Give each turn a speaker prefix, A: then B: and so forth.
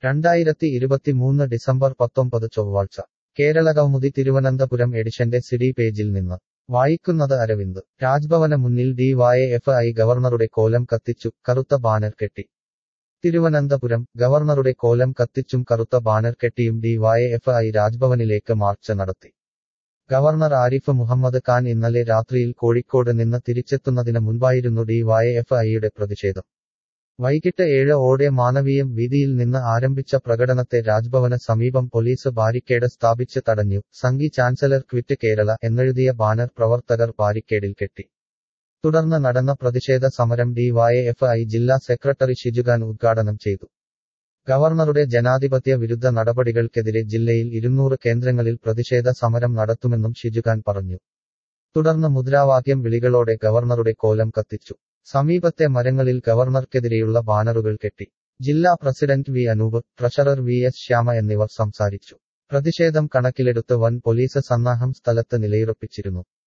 A: രണ്ടായിരത്തി ഇരുപത്തിമൂന്ന് ഡിസംബർ പത്തൊമ്പത് ചൊവ്വാഴ്ച കേരള കൗമുദി തിരുവനന്തപുരം എഡിഷന്റെ സിഡി പേജിൽ നിന്ന് വായിക്കുന്നത് അരവിന്ദ് രാജ്ഭവന മുന്നിൽ ഡി വായ എഫ് ഐ ഗവർണറുടെ കോലം കത്തിച്ചു കറുത്ത ബാനർ കെട്ടി തിരുവനന്തപുരം ഗവർണറുടെ കോലം കത്തിച്ചും കറുത്ത ബാനർ കെട്ടിയും ഡി വായ എഫ് ഐ രാജ്ഭവനിലേക്ക് മാർച്ച് നടത്തി ഗവർണർ ആരിഫ് മുഹമ്മദ് ഖാൻ ഇന്നലെ രാത്രിയിൽ കോഴിക്കോട് നിന്ന് തിരിച്ചെത്തുന്നതിന് മുൻപായിരുന്നു ഡി വായ എഫ് ഐയുടെ പ്രതിഷേധം വൈകിട്ട് ഏഴ് ഓടെ മാനവീയം വീതിയിൽ നിന്ന് ആരംഭിച്ച പ്രകടനത്തെ രാജ്ഭവന് സമീപം പോലീസ് ബാരിക്കേഡ് സ്ഥാപിച്ച് തടഞ്ഞു സംഘി ചാൻസലർ ക്വിറ്റ് കേരള എന്നെഴുതിയ ബാനർ പ്രവർത്തകർ ബാരിക്കേഡിൽ കെട്ടി തുടർന്ന് നടന്ന പ്രതിഷേധ സമരം ഡി വായ എഫ് ഐ ജില്ലാ സെക്രട്ടറി ഷിജുഖാൻ ഉദ്ഘാടനം ചെയ്തു ഗവർണറുടെ ജനാധിപത്യ വിരുദ്ധ നടപടികൾക്കെതിരെ ജില്ലയിൽ ഇരുന്നൂറ് കേന്ദ്രങ്ങളിൽ പ്രതിഷേധ സമരം നടത്തുമെന്നും ഷിജുഖാൻ പറഞ്ഞു തുടർന്ന് മുദ്രാവാക്യം വിളികളോടെ ഗവർണറുടെ കോലം കത്തിച്ചു സമീപത്തെ മരങ്ങളിൽ ഗവർണർക്കെതിരെയുള്ള ബാനറുകൾ കെട്ടി ജില്ലാ president V Anoop treasurer V S Shyama എന്നിവർ സംസാരിച്ചു പ്രതിഷേധം കണക്കിലെടുത്ത് വൻ പോലീസ് സന്നാഹം സ്ഥലത്ത് നിലയുറപ്പിച്ചിരുന്നു